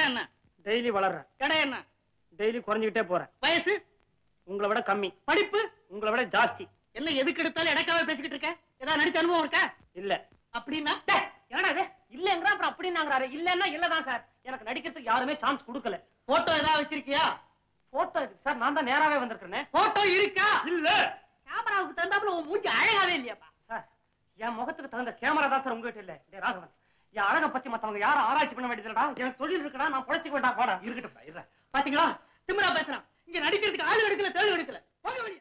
என்ன டெய்லி வளர்றேன் எடை என்ன டெய்லி குறைஞ்சிக்கிட்டே போறேன் வயசு உங்களை விட கம்மி படிப்பு உங்களை விட ஜாஸ்தி என்ன எதுக்கு எடுத்தாலும் இடக்காவே பேசிக்கிட்டு இருக்க ஏதாவது நடிச்ச அனுபவம் இருக்கா இல்ல அப்படின்னா என்னடா இது இல்லங்கறா அப்புறம் அப்படின்னாங்கறாரு இல்லன்னா இல்லதான் சார் எனக்கு நடிக்கிறதுக்கு யாருமே சான்ஸ் கொடுக்கல போட்டோ ஏதாவது வச்சிருக்கியா போட்டோ இருக்கு சார் நான் தான் நேராவே வந்திருக்கேன் போட்டோ இருக்கா இல்ல கேமராவுக்கு தகுந்தாப்புல உன் மூஞ்சி அழகாவே இல்லையாப்பா சார் என் முகத்துக்கு தகுந்த கேமரா தான் சார் உங்ககிட்ட இல்ல டேய் ராகவன் என் அழக பத்தி மத்தவங்க யாரும் ஆராய்ச்சி பண்ண வேண்டியதுடா எனக்கு தொழில் இருக்குடா நான் பொழைச்சிக்க வேண்டாம் போடா இருக்கட்டும் பாத்தீங்களா திமிரா பேசுறான் இங்க நடிக்கிறதுக்கு ஆளு எடுக்கல தேடு எடுக்கல போக வெளிய